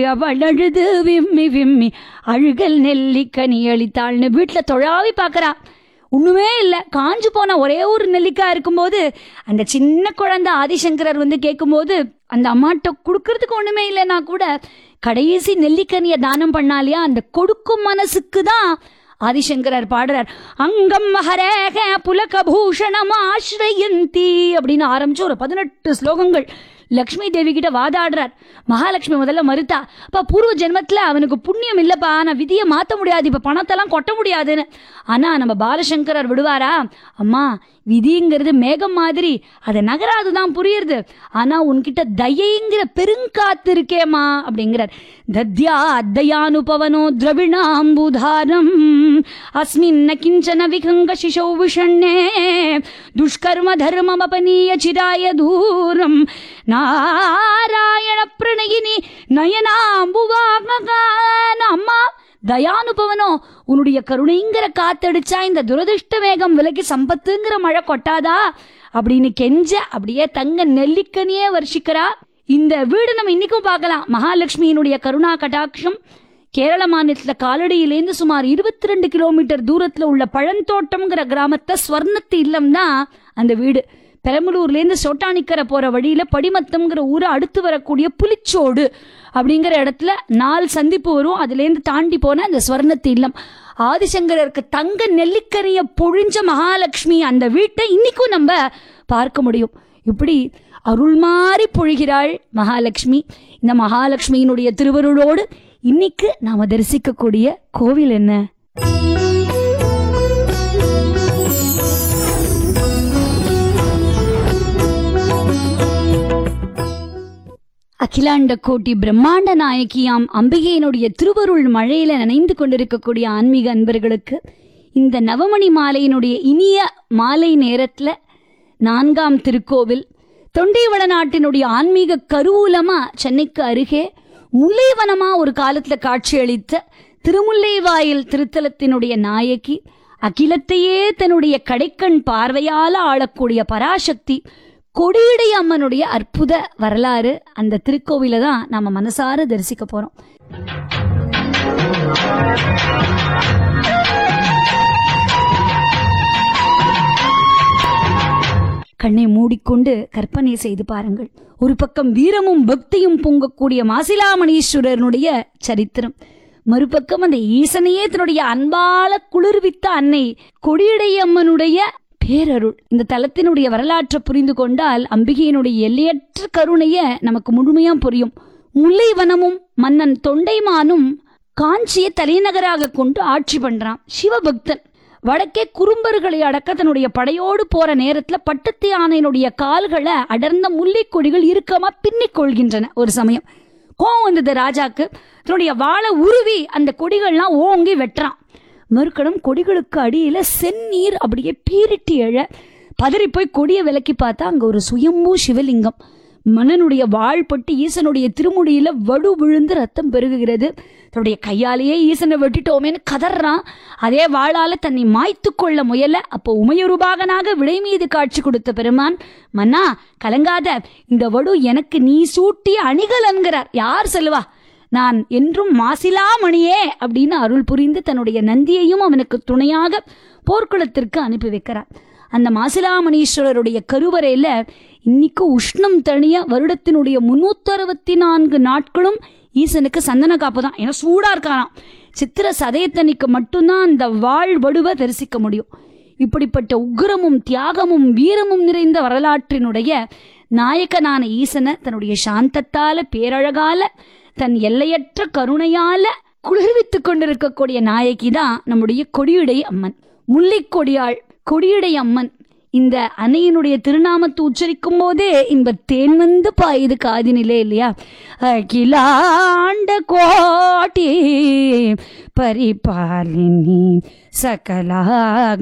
அவள் அழுது விம்மி விம்மி அழுகல் நெல்லிக்கனி அளித்தாள்னு வீட்டில் தொழாவி பார்க்கறா ஒண்ணுமே இல்லை காஞ்சு போன ஒரே ஒரு நெல்லிக்காய் இருக்கும்போது அந்த சின்ன குழந்தை ஆதிசங்கரர் வந்து கேட்கும்போது அந்த அம்மாட்ட கொடுக்கறதுக்கு ஒண்ணுமே இல்லைன்னா கூட கடைசி நெல்லிக்கனியை தானம் பண்ணாலியா அந்த கொடுக்கும் மனசுக்கு தான் ஆதிசங்கரர் பாடுறார் அங்கம் மகரேக புலகபூஷணம் ஆஸ்ரயந்தி அப்படின்னு ஆரம்பிச்சு ஒரு பதினெட்டு ஸ்லோகங்கள் லக்ஷ்மி தேவி கிட்ட வாதாடுறார் மகாலட்சுமி முதல்ல மறுத்தா அப்ப பூர்வ ஜென்மத்துல அவனுக்கு புண்ணியம் இல்லப்பா நான் விதியை மாத்த முடியாது இப்ப பணத்தெல்லாம் கொட்ட முடியாதுன்னு ஆனா நம்ம பாலசங்கரர் விடுவாரா அம்மா விதிங்கிறது மேகம் மாதிரி அது நகராதுதான் புரியுறது ஆனா உன்கிட்ட தயைங்கிற பெருங்காத்து இருக்கேம்மா அப்படிங்கிறார் தத்யா அத்தயானுபவனோ திரவிணாம்புதாரம் அஸ்மின் ந கிஞ்சன விகங்க சிசௌ விஷண்ணே துஷ்கர்ம தர்மமபனீய சிராய தூரம் நாராயண பிரணயினி நயனாம்புவாக அம்மா தயானுபவனோ உன்னுடைய கருணைங்கிற காத்தடிச்சா இந்த துரதிருஷ்ட வேகம் விலகி சம்பத்துங்கிற மழை கொட்டாதா அப்படின்னு கெஞ்ச அப்படியே தங்க நெல்லிக்கனியே வருஷிக்கிறா இந்த வீடு நம்ம இன்னைக்கும் பார்க்கலாம் மகாலட்சுமியினுடைய கருணா கடாட்சம் கேரள மாநிலத்துல காலடியிலேருந்து சுமார் இருபத்தி ரெண்டு கிலோமீட்டர் தூரத்துல உள்ள பழந்தோட்டம்ங்கிற கிராமத்தை ஸ்வர்ணத்து இல்லம் தான் அந்த வீடு பெரம்பலூர்லேருந்து சோட்டானிக்கரை போற வழியில படிமத்தம்ங்கிற ஊரை அடுத்து வரக்கூடிய புலிச்சோடு அப்படிங்கிற இடத்துல நாலு சந்திப்பு வரும் அதுலேருந்து தாண்டி போன அந்த ஸ்வர்ணத்து இல்லம் ஆதிசங்கரருக்கு தங்க நெல்லிக்கனியை பொழிஞ்ச மகாலட்சுமி அந்த வீட்டை இன்னைக்கும் நம்ம பார்க்க முடியும் இப்படி அருள் மாறி பொழிகிறாள் மகாலட்சுமி இந்த மகாலட்சுமியினுடைய திருவருளோடு இன்னைக்கு நாம தரிசிக்கக்கூடிய கோவில் என்ன அகிலாண்ட கோட்டி பிரம்மாண்ட நாயகியாம் அம்பிகையினுடைய திருவருள் மழையில நனைந்து கொண்டிருக்கக்கூடிய ஆன்மீக அன்பர்களுக்கு இந்த நவமணி மாலையினுடைய இனிய மாலை நேரத்துல நான்காம் திருக்கோவில் தொண்டைவட நாட்டினுடைய ஆன்மீக கருவூலமா சென்னைக்கு அருகே முல்லைவனமா ஒரு காலத்துல காட்சியளித்த திருமுல்லைவாயில் திருத்தலத்தினுடைய நாயகி அகிலத்தையே தன்னுடைய கடைக்கண் பார்வையால ஆளக்கூடிய பராசக்தி கொடியடை அம்மனுடைய அற்புத வரலாறு அந்த திருக்கோவில தான் நம்ம மனசார தரிசிக்க போறோம் கண்ணை மூடிக்கொண்டு கற்பனை செய்து பாருங்கள் ஒரு பக்கம் வீரமும் பக்தியும் பொங்கக்கூடிய மாசிலாமணீஸ்வரனுடைய சரித்திரம் மறுபக்கம் அந்த ஈசனையே தன்னுடைய அன்பால குளிர்வித்த அன்னை கொடியடையம்மனுடைய பேரருள் இந்த தலத்தினுடைய வரலாற்றை புரிந்து கொண்டால் அம்பிகையினுடைய எல்லையற்ற கருணைய நமக்கு முழுமையா புரியும் முல்லைவனமும் மன்னன் தொண்டைமானும் காஞ்சியை தலைநகராக கொண்டு ஆட்சி பண்றான் சிவபக்தன் வடக்கே குறும்பர்களை அடக்க தன்னுடைய படையோடு போற நேரத்துல பட்டத்து யானையினுடைய கால்களை அடர்ந்த முல்லைக் கொடிகள் இறுக்கமா பின்னிக் கொள்கின்றன ஒரு சமயம் கோவம் வந்தது ராஜாக்கு தன்னுடைய வாழை உருவி அந்த கொடிகள்லாம் ஓங்கி வெட்டுறான் மறுக்கடம் கொடிகளுக்கு அடியில செந்நீர் அப்படியே பீரிட்டு எழ பதறி போய் கொடியை விலக்கி பார்த்தா அங்க ஒரு சுயம்பூ சிவலிங்கம் மன்னனுடைய வாழ்பட்டு ஈசனுடைய திருமுடியில வடு விழுந்து ரத்தம் பெருகுகிறது தன்னுடைய கையாலேயே ஈசனை வெட்டிட்டோமேன்னு கதறான் அதே வாளால தன்னை மாய்த்து கொள்ள முயல அப்போ உமையொருபாகனாக விடை மீது காட்சி கொடுத்த பெருமான் மன்னா கலங்காத இந்த வடு எனக்கு நீ சூட்டிய அணிகலன்கிறார் யார் சொல்லுவா நான் என்றும் மாசிலாமணியே அப்படின்னு அருள் புரிந்து தன்னுடைய நந்தியையும் அவனுக்கு துணையாக போர்க்குளத்திற்கு அனுப்பி வைக்கிறார் அந்த மாசிலாமணீஸ்வரருடைய கருவறையில இன்னைக்கு உஷ்ணம் தணிய வருடத்தினுடைய முன்னூத்தி அறுபத்தி நான்கு நாட்களும் ஈசனுக்கு சந்தன காப்பு தான் ஏன்னா சூடா இருக்காராம் சித்திர சதயத்தன்னைக்கு மட்டும்தான் அந்த வாழ் வடுவை தரிசிக்க முடியும் இப்படிப்பட்ட உக்கிரமும் தியாகமும் வீரமும் நிறைந்த வரலாற்றினுடைய நாயகனான ஈசனை தன்னுடைய சாந்தத்தால பேரழகால தன் எல்லையற்ற கருணையால குளிர்வித்துக் கொண்டிருக்கக்கூடிய நாயகி தான் நம்முடைய கொடியுடை அம்மன் முல்லை கொடியாள் கொடியுடை அம்மன் இந்த அன்னையினுடைய திருநாமத்தை உச்சரிக்கும் போதே இன்ப தேன் வந்து பாயுது காதினிலே இல்லையா அகிலாண்ட கோட்டி பரிபாலினி சகலா